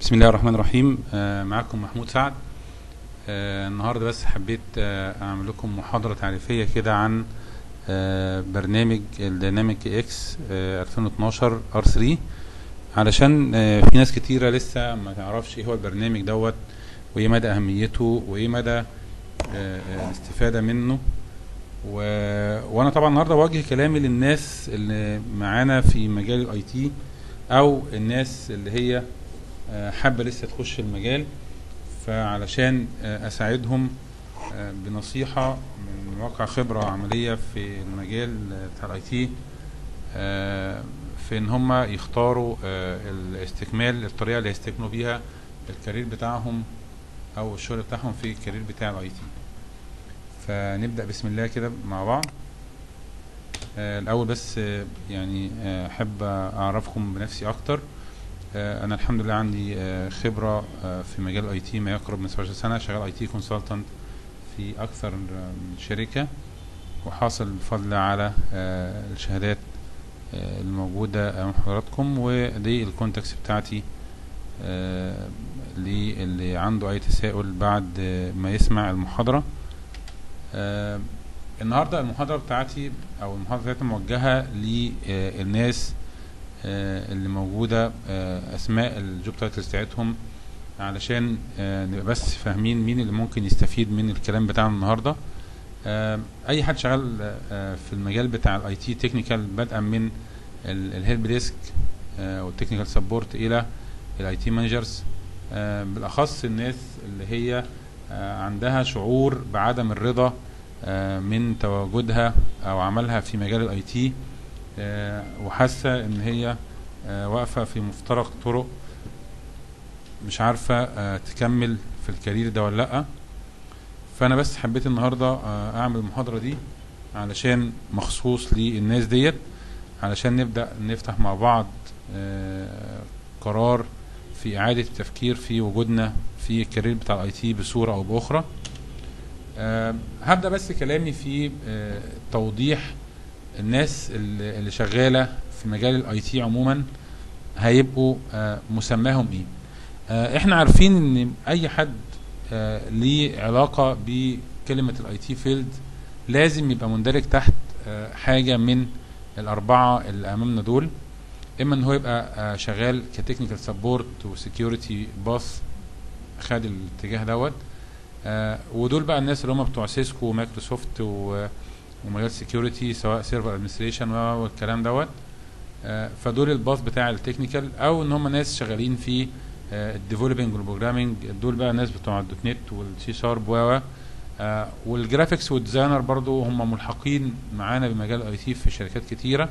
بسم الله الرحمن الرحيم آه، معكم محمود سعد آه، النهارده بس حبيت آه، اعمل لكم محاضره تعريفيه كده عن آه، برنامج الديناميك اكس 2012 ار 3 علشان آه، في ناس كتيره لسه ما تعرفش ايه هو البرنامج دوت وايه مدى اهميته وايه مدى آه، آه، الاستفاده منه و... وانا طبعا النهارده بوجه كلامي للناس اللي معانا في مجال الاي تي او الناس اللي هي آه، حابه لسه تخش المجال فعلشان آه، اساعدهم آه، بنصيحه من واقع خبره عمليه في المجال آه، بتاع الاي تي في ان هم يختاروا آه، الاستكمال الطريقه اللي هيستكملوا بيها الكارير بتاعهم او الشغل بتاعهم في الكارير بتاع الاي تي فنبدا بسم الله كده مع بعض آه، الاول بس آه، يعني آه، احب اعرفكم بنفسي اكتر آه، انا الحمد لله عندي آه، خبره آه، في مجال الاي تي ما يقرب من 17 سنه شغال اي تي كونسلتنت في اكثر من شركه وحاصل بفضل على آه، الشهادات آه، الموجوده امام حضراتكم ودي الكونتاكس بتاعتي آه، للي عنده اي تساؤل بعد آه، ما يسمع المحاضره آه، النهارده المحاضره بتاعتي او المحاضره بتاعتي موجهه للناس آه، اللي موجوده آه، اسماء الجوب تايتلز بتاعتهم علشان آه، نبقى بس فاهمين مين اللي ممكن يستفيد من الكلام بتاعنا النهارده آه، اي حد شغال آه، في المجال بتاع الاي تي تكنيكال بدءا من الهيلب ديسك والتكنيكال سبورت الى الاي تي مانجرز بالاخص الناس اللي هي آه، عندها شعور بعدم الرضا آه، من تواجدها او عملها في مجال الاي تي وحاسه ان هي آه، واقفه في مفترق طرق مش عارفه آه، تكمل في الكارير ده ولا لا فانا بس حبيت النهارده آه، اعمل المحاضره دي علشان مخصوص للناس ديت علشان نبدا نفتح مع بعض آه، قرار في اعاده التفكير في وجودنا في الكارير بتاع الاي تي بصوره او باخرى آه، هبدا بس كلامي في آه، توضيح الناس اللي اللي شغاله في مجال الاي تي عموما هيبقوا آه، مسماهم ايه آه، احنا عارفين ان اي حد آه، ليه علاقه بكلمه الاي تي فيلد لازم يبقى مندرج تحت آه، حاجه من الاربعه اللي امامنا دول اما ان هو يبقى آه، شغال كتكنيكال سبورت وسكيورتي باث خد الاتجاه دوت آه، ودول بقى الناس اللي هم بتوع سيسكو ومايكروسوفت و- ومجال سكيورتي سواء سيرفر ادمنستريشن والكلام دوت آه، فدول الباث بتاع التكنيكال او ان هم ناس شغالين في الديفلوبينج والبروجرامينج دول بقى ناس بتوع الدوت نت والسي شارب و آه، والجرافيكس والديزاينر برضو هم ملحقين معانا بمجال الاي تي في شركات كتيره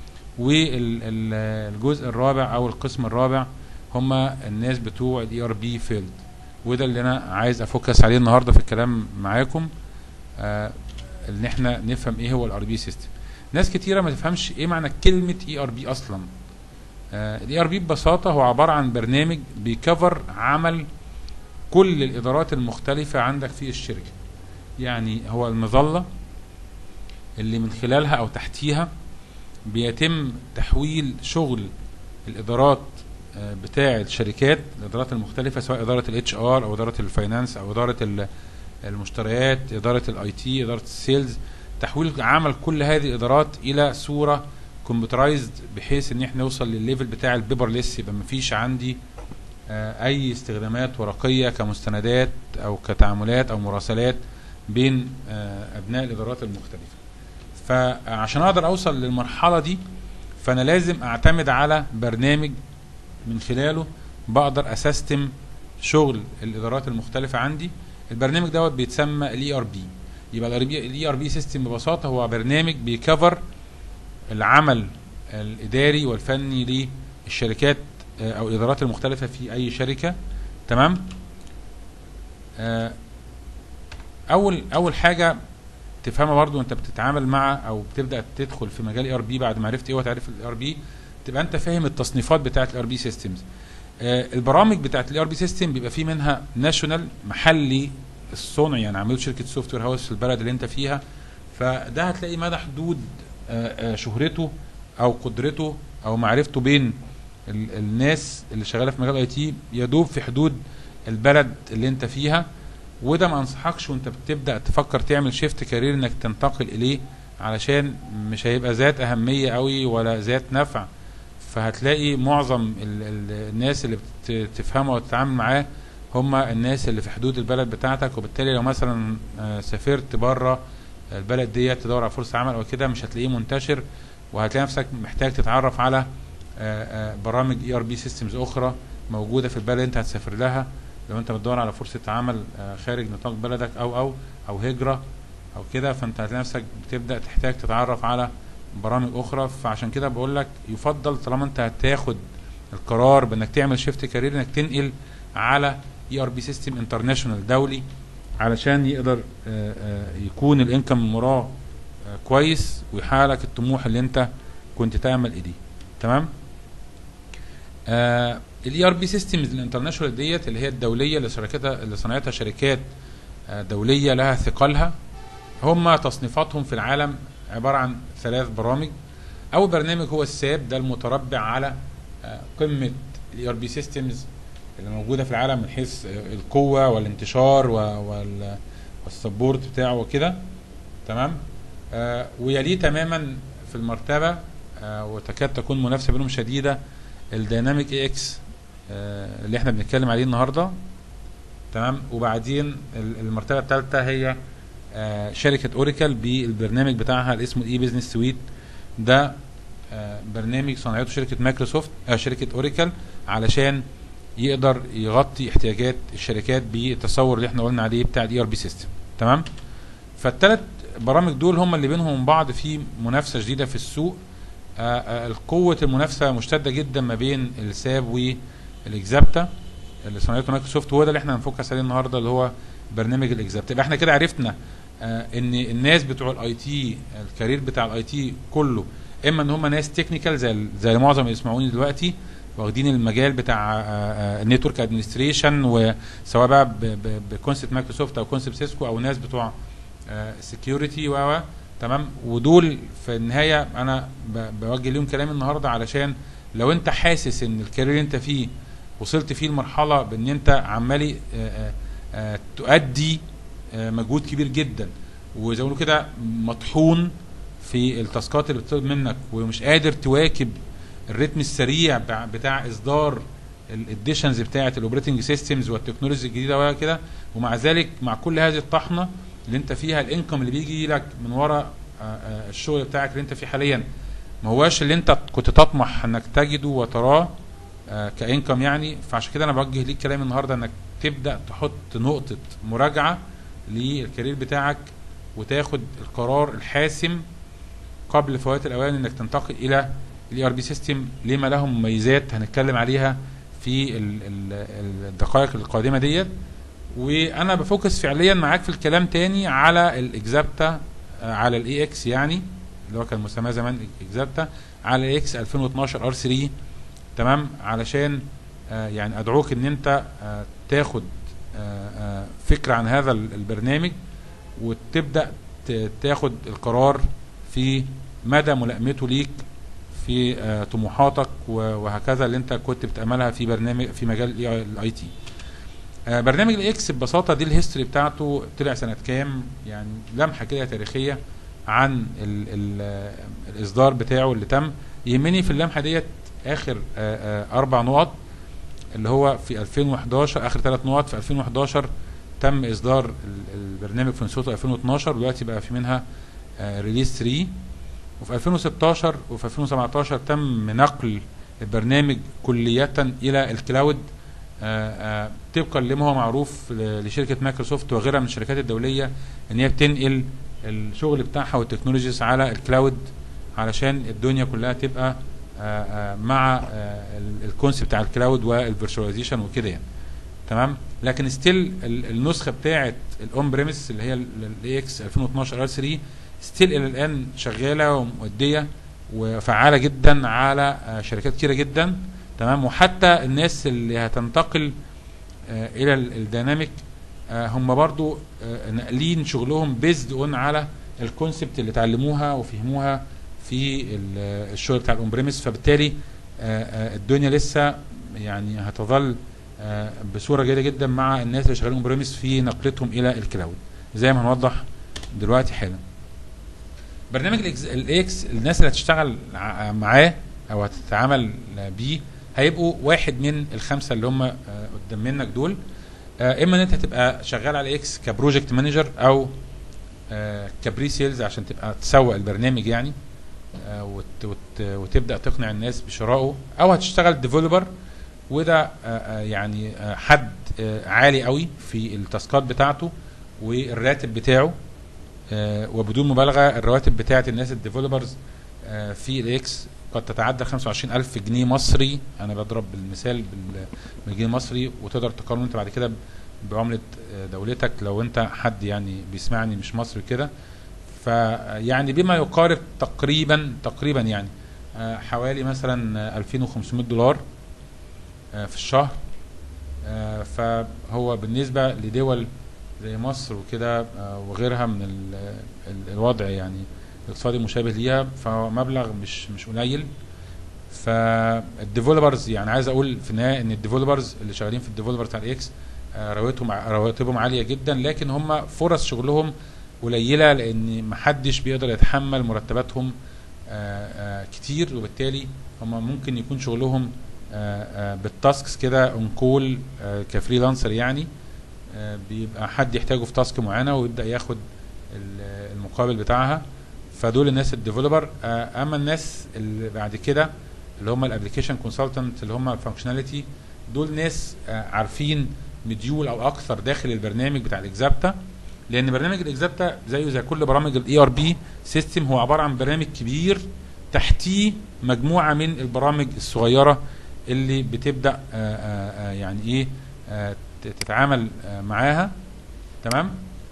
والجزء الرابع او القسم الرابع هم الناس بتوع الاي ار بي فيلد وده اللي انا عايز افوكس عليه النهارده في الكلام معاكم آه ان احنا نفهم ايه هو الار بي سيستم ناس كتيره ما تفهمش ايه معنى كلمه اي ار بي اصلا الاي ار بي ببساطه هو عباره عن برنامج بيكفر عمل كل الادارات المختلفه عندك في الشركه يعني هو المظله اللي من خلالها او تحتيها بيتم تحويل شغل الادارات آه، بتاع الشركات الادارات المختلفه سواء اداره الاتش ار او اداره الفاينانس او اداره ال- المشتريات اداره الاي تي اداره السيلز تحويل عمل كل هذه الادارات الى صوره كمبيوترايزد بحيث ان احنا نوصل للليفل بتاع البيبرليس يبقى مفيش عندي آه، اي استخدامات ورقيه كمستندات او كتعاملات او مراسلات بين آه، ابناء الادارات المختلفه فعشان اقدر اوصل للمرحله دي فانا لازم اعتمد على برنامج من خلاله بقدر اسيستم شغل الادارات المختلفه عندي البرنامج دوت بيتسمى الاي ار بي يبقى الاي ار بي سيستم ببساطه هو برنامج بيكفر العمل الاداري والفني للشركات آه، او الادارات المختلفه في اي شركه تمام آه، اول اول حاجه تفهمها برضو انت بتتعامل مع او بتبدا تدخل في مجال اي ار بي بعد ما عرفت ايه هو تعريف الاي ار بي تبقى انت فاهم التصنيفات بتاعه الاي ار بي سيستمز البرامج بتاعه الاي ار بي سيستم بيبقى فيه منها ناشونال محلي الصنع يعني عملوا شركه سوفت وير هاوس في البلد اللي انت فيها فده هتلاقي مدى حدود آه، آه، شهرته او قدرته او معرفته بين ال- الناس اللي شغاله في مجال اي تي يدوب في حدود البلد اللي انت فيها وده ما انصحكش وانت بتبدا تفكر تعمل شيفت كارير انك تنتقل اليه علشان مش هيبقى ذات اهميه قوي ولا ذات نفع فهتلاقي معظم ال ال الناس اللي بتفهمه وتتعامل معاه هم الناس اللي في حدود البلد بتاعتك وبالتالي لو مثلا آه، سافرت بره البلد ديت تدور على فرصه عمل او كده مش هتلاقيه منتشر وهتلاقي نفسك محتاج تتعرف على آه، آه، برامج اي ار بي سيستمز اخرى موجوده في البلد اللي انت هتسافر لها لو انت بتدور على فرصه عمل آه، خارج نطاق بلدك او او او هجره او كده فانت هتلاقي نفسك بتبدا تحتاج تتعرف على برامج اخرى فعشان كده بقول لك يفضل طالما انت هتاخد القرار بانك تعمل شيفت كارير انك تنقل على اي ار بي سيستم انترناشونال دولي علشان يقدر آه، آه، يكون الانكم من وراه آه، كويس ويحقق لك الطموح اللي انت كنت تعمل اليه تمام الاي ار بي سيستمز الانترناشونال ديت اللي هي الدوليه اللي شركتها اللي صنعتها شركات آه، دوليه لها ثقلها هم تصنيفاتهم في العالم عباره عن ثلاث برامج اول برنامج هو الساب ده المتربع على آه، قمه الاي ار بي سيستمز اللي موجوده في العالم من حيث آه، القوه والانتشار و- وال- والسبورت بتاعه وكده تمام آه ويليه تماما في المرتبه آه وتكاد تكون منافسه بينهم شديده الديناميك اي اكس آه اللي احنا بنتكلم عليه النهارده تمام وبعدين ال- المرتبه الثالثه هي آه شركه اوريكل بالبرنامج بتاعها اللي اسمه الاي بزنس سويت ده آه برنامج صنعته شركه مايكروسوفت آه شركه اوريكل علشان يقدر يغطي احتياجات الشركات بالتصور اللي احنا قلنا عليه بتاع الاي ار بي سيستم تمام فالثلاث برامج دول هم اللي بينهم وبين بعض في منافسه شديده في السوق آه، آه، القوه المنافسه مشتده جدا ما بين الساب والاكزابتا اللي صنعته مايكروسوفت وهو ده اللي احنا هنفوكس عليه النهارده اللي هو برنامج الاكزابتا يبقى احنا كده عرفنا آه، ان الناس بتوع الاي تي الكارير بتاع الاي تي كله اما ان هم ناس تكنيكال زي زي معظم اللي يسمعوني دلوقتي واخدين المجال بتاع النتورك ادمنستريشن وسواء بقى بكونسبت مايكروسوفت او كونسبت سيسكو او ناس بتوع سكيورتي و تمام ودول في النهايه انا ب- بوجه لهم كلام النهارده علشان لو انت حاسس ان الكارير اللي انت فيه وصلت فيه لمرحله بان انت عمالي آه، آه، آه، تؤدي آه، مجهود كبير جدا وزي ما بيقولوا كده مطحون في التاسكات اللي بتطلب منك ومش قادر تواكب الريتم السريع بتاع, بتاع اصدار الاديشنز بتاعه الاوبريتنج سيستمز والتكنولوجيا الجديده وكده ومع ذلك مع كل هذه الطحنه اللي انت فيها الانكم اللي بيجي لك من ورا آه، آه، الشغل بتاعك اللي انت فيه حاليا ما هواش اللي انت كنت تطمح انك تجده وتراه آه، كانكم يعني فعشان كده انا بوجه ليك كلام النهارده انك تبدا تحط نقطه مراجعه للكارير بتاعك وتاخد القرار الحاسم قبل فوات الاوان انك تنتقل الى الاي ار بي سيستم لما له مميزات هنتكلم عليها في ال- ال- الدقائق القادمه ديت وانا بفوكس فعليا معاك في الكلام تاني على الاكزابتا آه، على الاي اكس يعني اللي هو كان مسماه زمان اكزابتا على الاي اكس 2012 ار 3 تمام علشان آه، يعني ادعوك ان انت آه، تاخد آه، آه، فكره عن هذا ال- البرنامج وتبدا ت- تاخد القرار في مدى ملائمته ليك في آه، طموحاتك و- وهكذا اللي انت كنت بتاملها في برنامج في مجال الاي تي برنامج الاكس ببساطه دي الهيستوري بتاعته طلع سنه كام يعني لمحه كده تاريخيه عن ال ال الاصدار بتاعه اللي تم يهمني في اللمحه ديت اخر آه، آه، اربع نقط اللي هو في 2011 اخر ثلاث نقط في 2011 تم اصدار ال- البرنامج في نسخته 2012 دلوقتي بقى في منها ريليز 3 وفي 2016 وفي 2017 تم نقل البرنامج كلية إلى الكلاود آه، آه، طبقا لما هو معروف ل- لشركة مايكروسوفت وغيرها من الشركات الدولية إن هي بتنقل الشغل بتاعها والتكنولوجيز على الكلاود علشان الدنيا كلها تبقى آه، آه، مع الكونسيبت بتاع الكلاود والفيرشواليزيشن وكده يعني تمام لكن ستيل النسخه بتاعه الاون بريمس اللي هي الاي اكس 2012 ار 3 ستيل الى الان شغاله ومؤديه وفعاله جدا على آه، شركات كتيره جدا تمام وحتى الناس اللي هتنتقل آه، الى ال- الديناميك آه، هم برضو آه، ناقلين شغلهم بيزد اون على الكونسبت اللي اتعلموها وفهموها في ال- الشغل بتاع الاون بريمس فبالتالي آه، آه، الدنيا لسه يعني هتظل آه، بصوره جيده جدا مع الناس اللي شغالين بريمس في نقلتهم الى الكلاود زي ما هنوضح دلوقتي حالا برنامج الاكس الناس اللي هتشتغل ع- معاه او هتتعامل بيه هيبقوا واحد من الخمسه اللي هم آه، قدام منك دول آه، اما ان انت تبقى شغال على اكس كبروجكت مانجر او آه، كبري سيلز عشان تبقى تسوق البرنامج يعني آه، وت- وت- وتبدا تقنع الناس بشرائه او هتشتغل ديفلوبر وده آه، آه، يعني آه، حد آه، عالي قوي في التاسكات بتاعته والراتب بتاعه آه، وبدون مبالغه الرواتب بتاعه الناس الديفلوبرز آه، في الاكس قد تتعدى 25000 جنيه مصري انا بضرب بالمثال بال- بالجنيه المصري وتقدر تقارن انت بعد كده بعمله آه، دولتك لو انت حد يعني بيسمعني مش مصري كده فيعني بما يقارب تقريبا تقريبا يعني آه، حوالي مثلا آه، 2500 دولار آه، في الشهر آه، فهو بالنسبه لدول زي مصر وكده آه، وغيرها من ال- ال- الوضع يعني الاقتصادي مشابه ليها فهو مبلغ مش مش قليل فالديفلوبرز يعني عايز اقول في النهايه ان الديفلوبرز اللي شغالين في الديفلوبر بتاع الاكس آه، رواتبهم رواتبهم عاليه جدا لكن هم فرص شغلهم قليله لان محدش بيقدر يتحمل مرتباتهم آه، آه، كتير وبالتالي هم ممكن يكون شغلهم آه، آه، بالتاسكس كده اون كول كفريلانسر يعني آه، بيبقى حد يحتاجه في تاسك معينه ويبدا ياخد ال- المقابل بتاعها فدول الناس الديفلوبر اما الناس اللي بعد كده اللي هم الابلكيشن كونسلتنت اللي هم الفانكشناليتي دول ناس آه، عارفين مديول او اكثر داخل البرنامج بتاع الاكزابتا لان برنامج الاكزابتا زيه زي كل برامج الاي ار بي سيستم هو عباره عن برنامج كبير تحتيه مجموعه من البرامج الصغيره اللي بتبدا آه، آه، آه، يعني ايه آه، ت- تتعامل آه، معاها تمام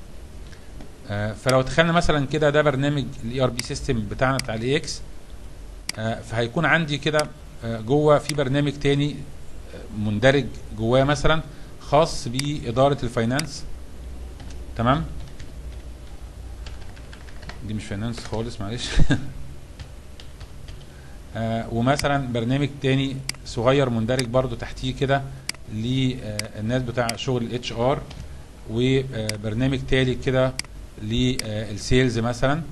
آه، فلو تخيلنا مثلا كده ده برنامج الاي ار بي سيستم بتاعنا بتاع الاي اكس فهيكون عندي كده آه، جوه في برنامج تاني آه، مندرج جواه مثلا خاص باداره الفاينانس تمام دي مش فاينانس خالص معلش آه، ومثلا برنامج تاني صغير مندرج برضو تحتيه كده للناس بتاع شغل الاتش ار وبرنامج تالي كده للسيلز مثلا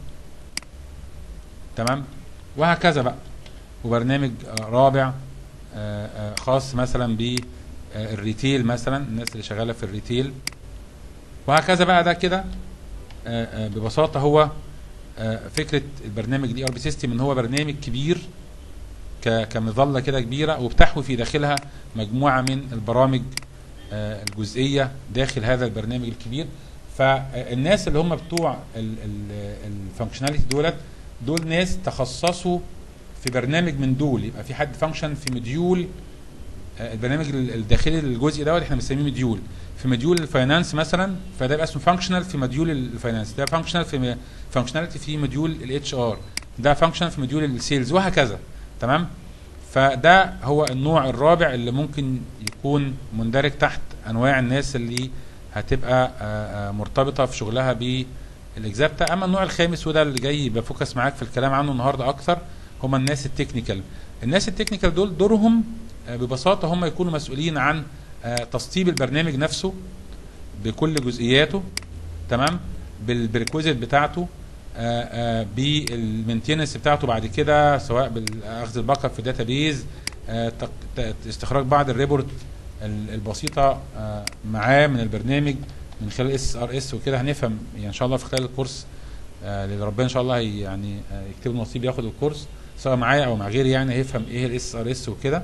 تمام وهكذا بقى وبرنامج آه، رابع آه، آه، خاص مثلا بالريتيل مثلا الناس اللي شغاله في الريتيل وهكذا بقى ده كده آه، آه، ببساطه هو آه، فكره البرنامج الاي ار بي سيستم ان هو برنامج كبير ك- كمظله كده كبيره وبتحوي في داخلها مجموعه من البرامج آه، الجزئيه داخل هذا البرنامج الكبير فالناس اللي هم بتوع الفانكشناليتي دولت دول ناس تخصصوا في برنامج من دول يبقى في حد فانكشن في مديول آه، البرنامج ال- الداخلي للجزء دوت احنا بنسميه مديول في مديول الفاينانس مثلا فده يبقى اسمه فانكشنال في مديول الفاينانس ده فانكشنال في فانكشناليتي في مديول الاتش ار ده فانكشنال في مديول السيلز وهكذا تمام فده هو النوع الرابع اللي ممكن يكون مندرج تحت انواع الناس اللي هتبقى آه، آه، مرتبطه في شغلها بالاكزابتا اما النوع الخامس وده اللي جاي بفوكس معاك في الكلام عنه النهارده اكثر هم الناس التكنيكال الناس التكنيكال دول دورهم آه، ببساطه هم يكونوا مسؤولين عن آه، تسطيب البرنامج نفسه بكل جزئياته تمام بالبريكوزيت بتاعته آه، آه، بالمينتيننس بتاعته بعد كده سواء باخذ الباك اب في داتابيز استخراج بعض الريبورت ال- البسيطه آه، معاه من البرنامج من خلال اس ار اس وكده هنفهم يعني ان شاء الله في خلال الكورس آه، اللي ربنا ان شاء الله هي يعني آه، يكتب له نصيب ياخد الكورس سواء معايا او مع غيري يعني هيفهم ايه الاس ار اس وكده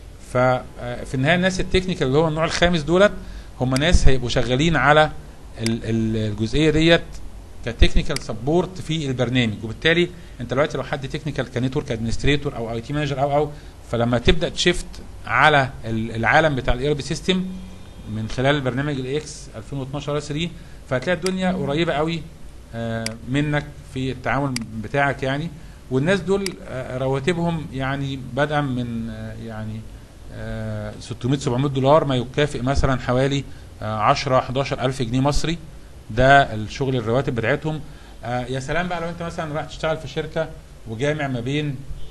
ففي النهايه الناس التكنيكال اللي هو النوع الخامس دولت هم ناس هيبقوا شغالين على ال- ال- الجزئيه ديت كتكنيكال سبورت في البرنامج وبالتالي انت دلوقتي لو حد تكنيكال كنتورك ادمنستريتور او اي تي مانجر او او فلما تبدا تشيفت على ال- العالم بتاع الاي ار بي سيستم من خلال البرنامج الاي اكس 2012 اس 3 فهتلاقي الدنيا قريبه قوي آه، منك في التعامل بتاعك يعني والناس دول آه، رواتبهم يعني بدءا من آه، يعني آه، 600 700 دولار ما يكافئ مثلا حوالي آه، 10 11 الف جنيه مصري ده الشغل الرواتب بتاعتهم آه، يا سلام بقى لو انت مثلا رايح تشتغل في شركه وجامع ما بين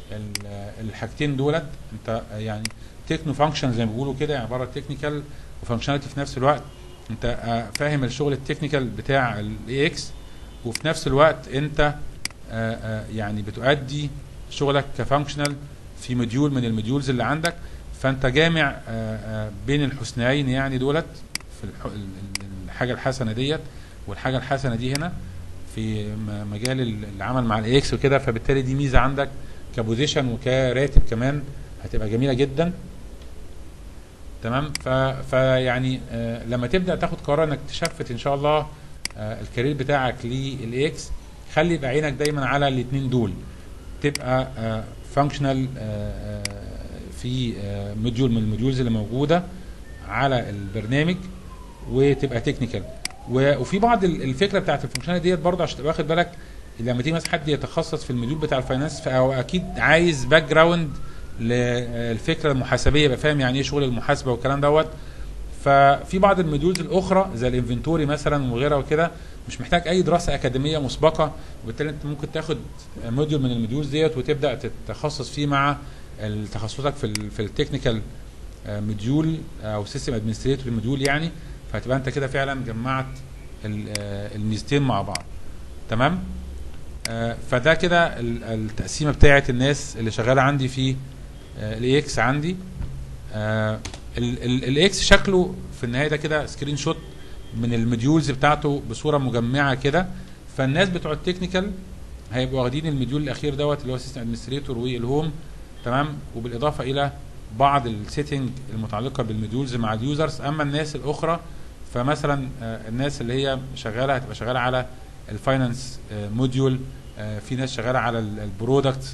ال- الحاجتين دولت انت يعني تكنو فانكشن زي ما بيقولوا كده يعني بره التكنيكال وفانكشناليتي في نفس الوقت انت آه، فاهم الشغل التكنيكال بتاع الاي اكس وفي نفس الوقت انت آه، آه، يعني بتؤدي شغلك كفانكشنال في مديول من المديولز اللي عندك فانت جامع آه، آه، بين الحسنيين يعني دولت في الح- ال- ال- الحاجه الحسنه ديت والحاجه الحسنه دي هنا في م- مجال ال- العمل مع الاي اكس وكده فبالتالي دي ميزه عندك كبوزيشن وكراتب كمان هتبقى جميله جدا تمام ف فيعني آه لما تبدا تاخد قرار انك تشفت ان شاء الله آه الكارير بتاعك للاكس خلي يبقى عينك دايما على الاثنين دول تبقى فانكشنال في آه موديول من الموديولز اللي موجوده على البرنامج وتبقى تكنيكال وفي بعض ال- الفكره بتاعت الفانكشنال ديت برضه عشان تبقى واخد بالك لما تيجي مثلا حد يتخصص في المديول بتاع الفاينانس فهو اكيد عايز باك جراوند للفكره المحاسبيه يبقى فاهم يعني ايه شغل المحاسبه والكلام دوت ففي بعض المديولز الاخرى زي الانفنتوري مثلا وغيرها وكده مش محتاج اي دراسه اكاديميه مسبقه وبالتالي انت ممكن تاخد موديول من المديولز ديت وتبدا تتخصص فيه مع تخصصك في ال في التكنيكال مديول او سيستم ادمنستريتور مديول يعني فهتبقى انت كده فعلا جمعت ال- آه، الميزتين مع بعض تمام آه، فده كده ال- التقسيمه بتاعه الناس اللي شغاله عندي في الاي اكس عندي الاي اكس شكله في النهايه ده كده سكرين شوت من المديولز بتاعته بصوره مجمعه كده فالناس بتوع التكنيكال هيبقوا واخدين المديول الاخير دوت اللي هو سيستم ادمنستريتور والهوم تمام وبالاضافه الى بعض السيتنج المتعلقه بالمديولز مع اليوزرز اما الناس الاخرى فمثلا آه، الناس اللي هي شغاله هتبقى شغاله على الفاينانس موديول في ناس شغاله على البرودكت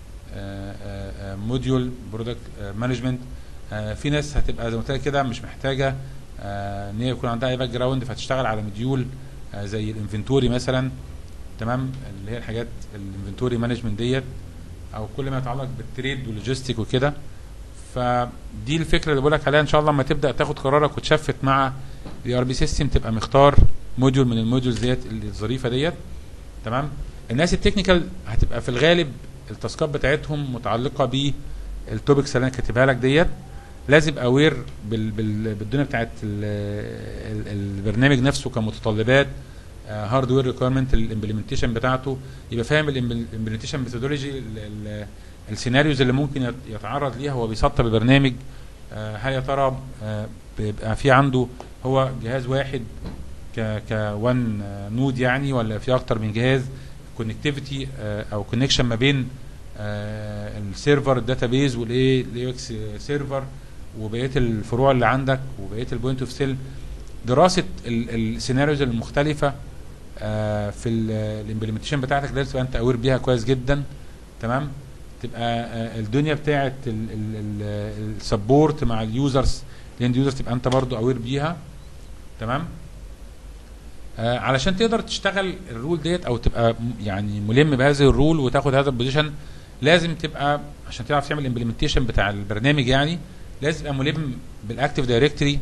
موديول برودكت مانجمنت في ناس هتبقى زي ما قلت لك كده مش محتاجه آه، ان هي يكون عندها اي باك جراوند فهتشتغل على مديول آه، زي الانفنتوري مثلا تمام اللي هي الحاجات الانفنتوري مانجمنت ديت او كل ما يتعلق بالتريد واللوجيستيك وكده فدي الفكره اللي بقول لك عليها ان شاء الله لما تبدا تاخد قرارك وتشفت مع الاي ار بي سيستم تبقى مختار موديول من الموديولز ديت الظريفه ديت تمام الناس التكنيكال هتبقى في الغالب التاسكات بتاعتهم متعلقه بالتوبكس اللي انا كاتبها لك ديت لازم اوير بال بال بالدنيا بتاعت ال ال البرنامج نفسه كمتطلبات هاردوير ريكويرمنت الامبلمنتيشن بتاعته يبقى فاهم الامبلمنتيشن ميثودولوجي السيناريوز اللي ممكن يت- يتعرض ليها هو بيسطب البرنامج آه، هل يا ترى آه، بيبقى في عنده هو جهاز واحد ك ك وان نود يعني ولا في اكتر من جهاز كونكتيفيتي او كونكشن ما بين آه، السيرفر الداتابيز والايه الاي اكس سيرفر وبقيه الفروع اللي عندك وبقيه البوينت اوف سيل دراسه ال- السيناريوز المختلفه آه، في الامبلمنتيشن بتاعتك لازم تبقى انت اوير بيها كويس جدا تمام تبقى آه، الدنيا بتاعت السبورت مع اليوزرز الاند يوزرز تبقى انت برضو اوير بيها تمام آه علشان تقدر تشتغل الرول ديت او تبقى م- يعني ملم بهذه الرول وتاخد هذا البوزيشن لازم تبقى عشان تعرف تعمل امبلمنتيشن بتاع البرنامج يعني لازم تبقى ملم بالاكتيف دايركتوري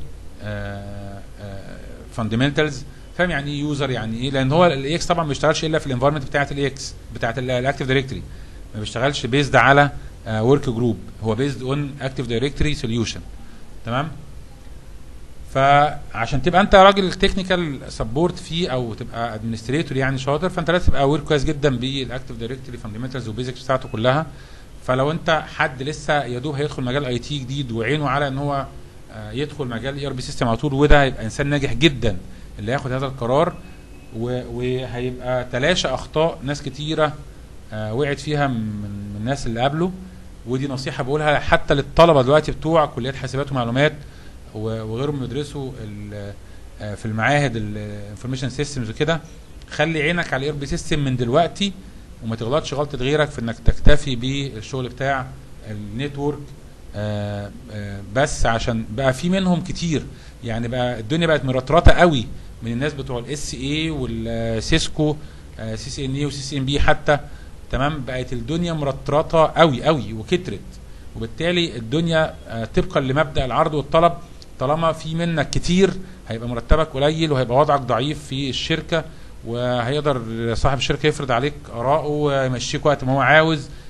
فاندمنتالز فاهم يعني ايه يوزر يعني ايه لان هو الاي اكس طبعا ما بيشتغلش الا في الانفايرمنت بتاعت الاي اكس بتاعت الاكتيف دايركتوري ما بيشتغلش بيزد على ورك جروب هو بيزد اون اكتيف دايركتوري سوليوشن تمام فعشان تبقى انت راجل تكنيكال سبورت فيه او تبقى ادمنستريتور يعني شاطر فانت لازم تبقى اوير كويس جدا بالاكتيف دايركتوري فاندمنتالز وبيزكس بتاعته كلها فلو انت حد لسه يا دوب هيدخل مجال اي تي جديد وعينه على ان هو آه، يدخل مجال اي ار بي سيستم على طول وده هيبقى انسان ناجح جدا اللي هياخد هذا القرار و- وهيبقى تلاشى اخطاء ناس كتيره آه، وقعت فيها من من الناس اللي قبله ودي نصيحه بقولها حتى للطلبه دلوقتي بتوع كليات حاسبات ومعلومات و- وغيرهم بيدرسوا ال- آه، في المعاهد الانفورميشن سيستمز وكده خلي عينك على الاي بي سيستم من دلوقتي وما تغلطش غلطه غيرك في انك تكتفي بالشغل بتاع النتورك آه، آه، بس عشان بقى في منهم كتير يعني بقى الدنيا بقت مرطرطه قوي من الناس بتوع الاس اي والسيسكو سي سي ان اي وسي سي ان بي حتى تمام بقت الدنيا مرطرطه قوي قوي وكترت وبالتالي الدنيا آه، طبقا لمبدا العرض والطلب طالما في منك كتير هيبقى مرتبك قليل وهيبقى وضعك ضعيف في الشركه وهيقدر صاحب الشركه يفرض عليك اراءه ويمشيك وقت ما هو عاوز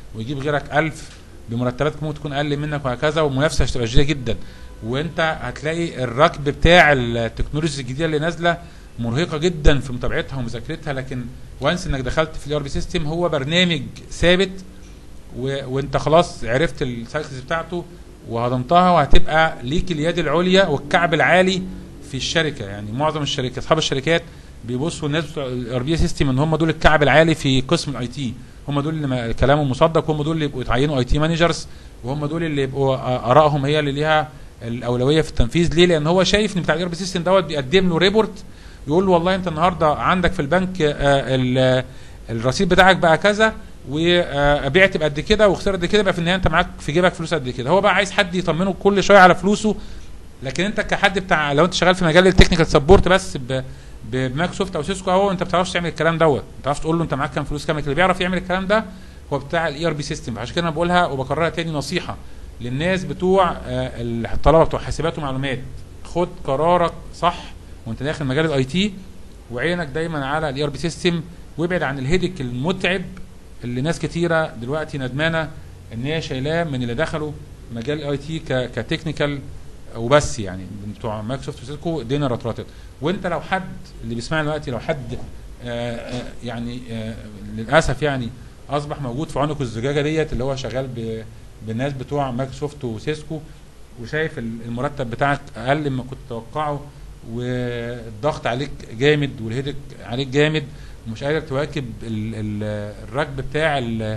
ويجيب غيرك 1000 بمرتبات ممكن تكون اقل منك وهكذا والمنافسه هتبقى شديده جدا وانت هتلاقي الركب بتاع التكنولوجيا الجديده اللي نازله مرهقه جدا في متابعتها ومذاكرتها لكن وانس انك دخلت في الاي ار بي سيستم هو برنامج ثابت و... وانت خلاص عرفت السايكلز بتاعته وهضمتها وهتبقى ليك اليد العليا والكعب العالي في الشركه يعني معظم الشركات اصحاب الشركات بيبصوا الناس بتوع الار بي سيستم ان هم دول الكعب العالي في قسم الاي تي هم دول اللي ما- كلامهم مصدق هم دول اللي يبقوا يتعينوا اي تي مانجرز وهم دول اللي يبقوا آ- ارائهم هي اللي ليها الاولويه في التنفيذ ليه لان هو شايف ان بتاع الاي ار بي سيستم دوت بيقدم له ريبورت يقول له والله انت النهارده عندك في البنك آه، ال- الرصيد بتاعك بقى كذا وبعت بقد كده وخسرت قد كده يبقى في النهايه انت معاك في جيبك فلوس قد كده هو بقى عايز حد يطمنه كل شويه على فلوسه لكن انت كحد بتاع لو انت شغال في مجال التكنيكال سبورت بس ب بمايكروسوفت او سيسكو اهو انت ما بتعرفش تعمل الكلام دوت ما بتعرفش تقول له انت معاك كام فلوس كام اللي بيعرف يعمل الكلام ده هو بتاع الاي ار بي سيستم عشان كده انا بقولها وبكررها تاني نصيحه للناس بتوع آه، الطلبه بتوع حاسبات ومعلومات خد قرارك صح وانت داخل مجال الاي تي وعينك دايما على الاي ار بي سيستم وابعد عن الهيدك المتعب اللي ناس كتيره دلوقتي ندمانه ان هي شايلاه من اللي دخلوا مجال الاي تي كتكنيكال وبس يعني بتوع مايكروسوفت وسيسكو دينا رطرطت وانت لو حد اللي بيسمعنا دلوقتي لو حد آه، آه، يعني آه، للاسف يعني اصبح موجود في عنق الزجاجه ديت اللي هو شغال ب- بالناس بتوع مايكروسوفت وسيسكو وشايف ال- المرتب بتاعك اقل مما كنت تتوقعه والضغط عليك جامد والهيدك عليك جامد ومش قادر تواكب ال- ال- الركب بتاع ال-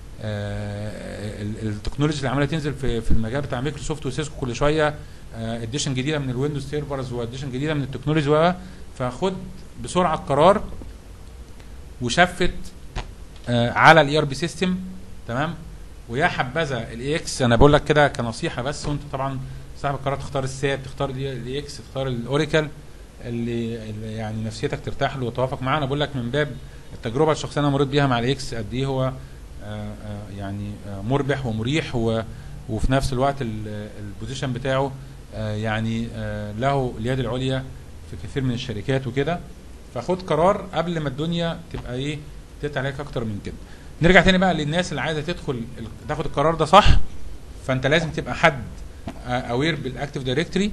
آه، ال- التكنولوجي اللي عماله تنزل في في المجال بتاع مايكروسوفت وسيسكو كل شويه اديشن جديده من الويندوز سيرفرز واديشن جديده من التكنولوجي بقى فخد بسرعه القرار وشفت آه، على الاي ار بي سيستم تمام ويا حبذا الاي اكس انا بقول لك كده كنصيحه بس وانت طبعا صاحب القرار تختار الساب تختار الاي اكس تختار الاوراكل اللي, اللي يعني نفسيتك ترتاح له وتوافق معاه انا بقول لك من باب التجربه الشخصيه انا مريت بيها مع الاكس قد ايه هو آه، آه، يعني آه، مربح ومريح و- وفي نفس الوقت ال- البوزيشن بتاعه آه، يعني آه، له اليد العليا في كثير من الشركات وكده فخد قرار قبل ما الدنيا تبقى ايه تقطع عليك اكتر من كده نرجع تاني بقى للناس اللي عايزه تدخل ال- تاخد القرار ده صح فانت لازم تبقى حد اوير بالاكتيف دايركتوري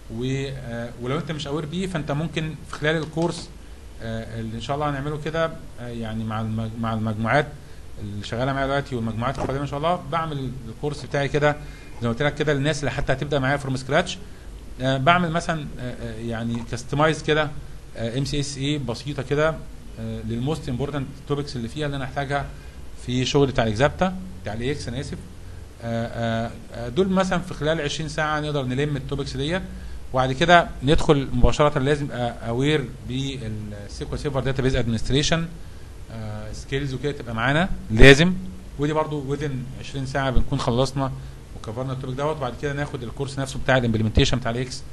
ولو انت مش اوير بيه فانت ممكن في خلال الكورس آه، اللي ان شاء الله هنعمله كده آه، يعني مع المج- مع المجموعات اللي شغاله معايا دلوقتي والمجموعات القادمه ان شاء الله بعمل الكورس بتاعي كده زي ما قلت لك كده للناس اللي حتى هتبدا معايا فروم سكراتش بعمل مثلا آه، آه، يعني كاستمايز كده ام سي اس اي بسيطه كده للموست امبورتنت توبكس اللي فيها اللي انا احتاجها في شغل بتاع الاكزابتا بتاع الاي اكس انا اسف آه، آه، دول مثلا في خلال 20 ساعه نقدر نلم التوبكس ديت وبعد كده ندخل مباشره لازم ابقى اوير بالسيكوال سيرفر داتا بيز ادمنستريشن سكيلز وكده تبقى معانا لازم ودي برضو وذن 20 ساعه بنكون خلصنا وكفرنا التوبك دوت وبعد كده ناخد الكورس نفسه بتاع الامبلمنتيشن بتاع الاكس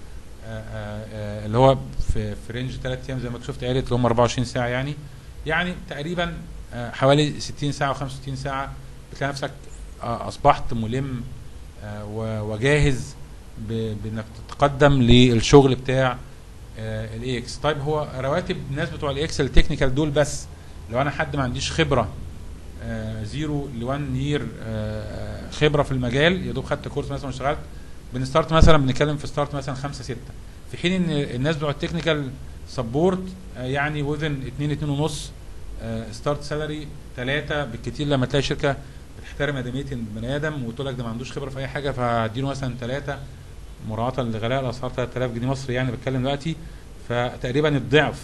اللي هو في في رينج 3 ايام زي ما شفت قالت اللي هم 24 ساعه يعني يعني تقريبا آه، حوالي 60 ساعه و65 ساعه بتلاقي نفسك آه، اصبحت ملم آه، و- وجاهز ب- بانك تتقدم للشغل بتاع الاي اكس طيب هو رواتب الناس بتوع الاي اكس التكنيكال دول بس لو انا حد ما عنديش خبره زيرو ل 1 يير خبره في المجال يا دوب خدت كورس مثلا واشتغلت بنستارت مثلا بنتكلم في ستارت مثلا 5 6 في حين ان الناس بتوع التكنيكال سبورت يعني وذن 2 2 ونص ستارت سالري 3 بالكتير لما تلاقي شركه بتحترم ادميه البني ادم وتقول لك ده ما عندوش خبره في اي حاجه فهديله مثلا 3 مراعاه لغلاء الاسعار 3000 جنيه مصري يعني بتكلم دلوقتي فتقريبا الضعف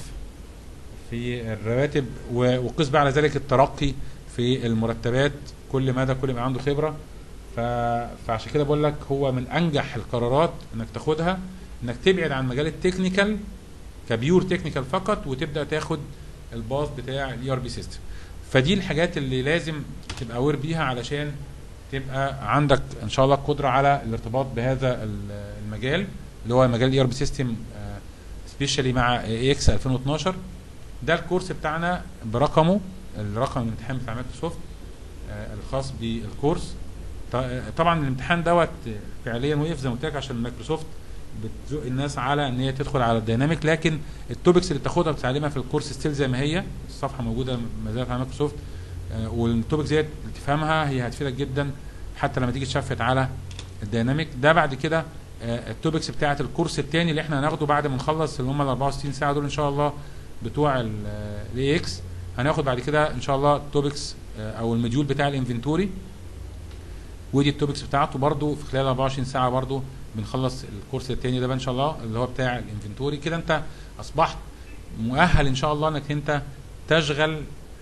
في الرواتب و- وقس بقى على ذلك الترقي في المرتبات كل مدى كل ما عنده خبره ف... فعشان كده بقول لك هو من انجح القرارات انك تاخدها انك تبعد عن مجال التكنيكال كبيور تكنيكال فقط وتبدا تاخد الباص بتاع الاي ار بي سيستم فدي الحاجات اللي لازم تبقى اوير بيها علشان تبقى عندك ان شاء الله القدره على الارتباط بهذا ال- المجال اللي هو مجال الاي ار بي سيستم سبيشالي مع اي اكس 2012 ده الكورس بتاعنا برقمه الرقم الامتحان بتاع مايكروسوفت آه، الخاص بالكورس ط- طبعا الامتحان دوت فعليا وقف زي ما قلت لك عشان مايكروسوفت بتزق الناس على ان هي تدخل على الديناميك لكن التوبكس اللي بتاخدها بتتعلمها في الكورس ستيل زي ما هي الصفحه موجوده ما زالت على مايكروسوفت آه، والتوبكس ديت تفهمها هي هتفيدك جدا حتى لما تيجي تشفت على الديناميك ده بعد كده آه، التوبكس بتاعه الكورس الثاني اللي احنا هناخده بعد ما نخلص اللي هم ال 64 ساعه دول ان شاء الله بتوع الاي اكس هناخد بعد كده ان شاء الله التوبكس آه، او المديول بتاع الانفنتوري ودي التوبكس بتاعته برضو في خلال 24 ساعه برضو بنخلص الكورس الثاني ده بقى ان شاء الله اللي هو بتاع الانفنتوري كده انت اصبحت مؤهل ان شاء الله انك انت تشغل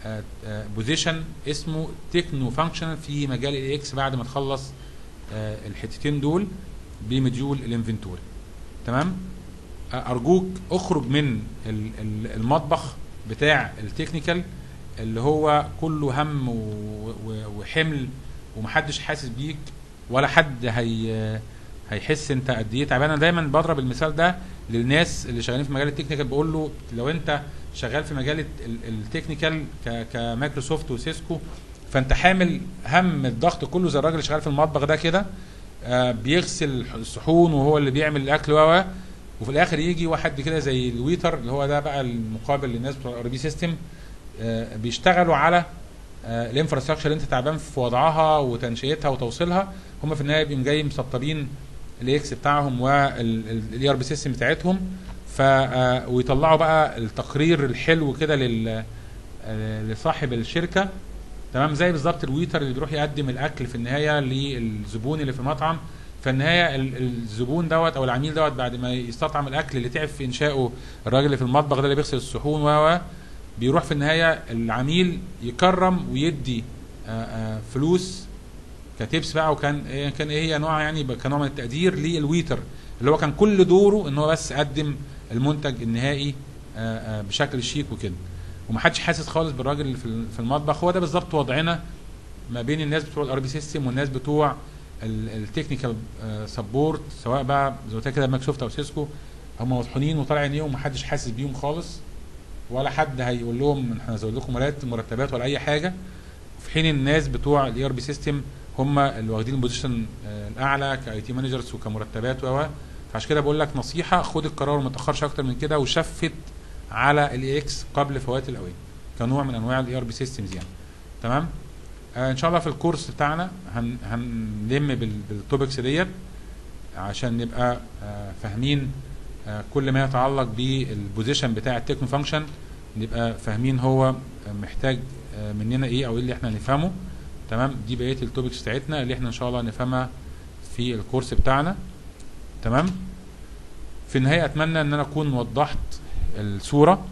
بوزيشن اسمه تكنو فانكشنال في مجال الاي اكس بعد ما تخلص آه، الحتتين دول بمديول الانفنتوري تمام آه، ارجوك اخرج من ال- ال- المطبخ بتاع التكنيكال اللي هو كله هم و- و- وحمل ومحدش حاسس بيك ولا حد هي هيحس انت قد ايه تعبان انا دايما بضرب المثال ده للناس اللي شغالين في مجال التكنيكال بقول له لو انت شغال في مجال الت- ال- التكنيكال ك- كمايكروسوفت وسيسكو فانت حامل هم الضغط كله زي الراجل اللي شغال في المطبخ ده كده آه، بيغسل الصحون وهو اللي بيعمل الاكل و و وفي الاخر يجي واحد كده زي الويتر اللي هو ده بقى المقابل للناس بتوع الار بي سيستم بيشتغلوا على آه، الانفراستراكشر اللي انت تعبان في وضعها وتنشئتها وتوصيلها هم في النهايه بيقوم جاي مسطبين الاكس بتاعهم والاي ار بي سيستم بتاعتهم ف آه، ويطلعوا بقى التقرير الحلو كده لل آه، لصاحب الشركه تمام زي بالظبط الويتر اللي بيروح يقدم الاكل في النهايه للزبون اللي في المطعم في النهايه ال- الزبون دوت او العميل دوت بعد ما يستطعم الاكل اللي تعب في انشائه الراجل اللي في المطبخ ده اللي بيغسل الصحون و و بيروح في النهايه العميل يكرم ويدي آه، آه، فلوس كتبس بقى وكان إيه كان ايه هي نوع يعني ب- كنوع من التقدير للويتر اللي هو كان كل دوره ان هو بس قدم المنتج النهائي آه، آه، بشكل شيك وكده ومحدش حاسس خالص بالراجل اللي في ال- في المطبخ هو ده بالظبط وضعنا ما بين الناس بتوع الار بي سيستم والناس بتوع التكنيكال سبورت سواء بقى زي ما قلت لك كده مايكروسوفت او سيسكو هم مطحونين وطالع عينيهم ومحدش حاسس بيهم خالص ولا حد هيقول لهم احنا هنزود لكم مرات- مرتبات ولا اي حاجه في حين الناس بتوع الاي ار بي سيستم هم اللي واخدين البوزيشن آه، الاعلى كاي تي مانجرز وكمرتبات و و. فعشان كده بقول لك نصيحه خد القرار وما تاخرش اكتر من كده وشفت على الاي اكس قبل فوات الاوان كنوع من انواع الاي ار بي سيستمز يعني تمام آه ان شاء الله في الكورس بتاعنا هن هنلم بال- بالتوبكس ديت عشان نبقى آه فاهمين آه كل ما يتعلق بالبوزيشن بتاع التكنو فانكشن نبقى فاهمين هو آه، محتاج آه مننا ايه او ايه اللي احنا نفهمه تمام دي بقيه التوبكس بتاعتنا اللي احنا ان شاء الله نفهمها في الكورس بتاعنا تمام في النهايه اتمنى ان انا اكون وضحت الصوره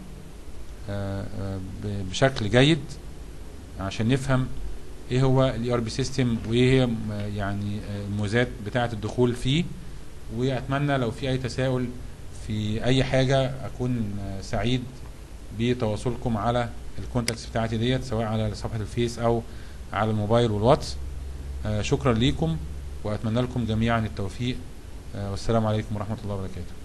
آه، آه، ب- بشكل جيد عشان نفهم ايه هو الاي ار بي سيستم وايه هي م- يعني آه، المميزات بتاعه الدخول فيه واتمنى لو في اي تساؤل في اي حاجه اكون آه، سعيد بتواصلكم على الكونتاكتس بتاعتي ديت سواء على صفحه الفيس او على الموبايل والواتس آه، شكرا ليكم واتمنى لكم جميعا التوفيق آه، والسلام عليكم ورحمه الله وبركاته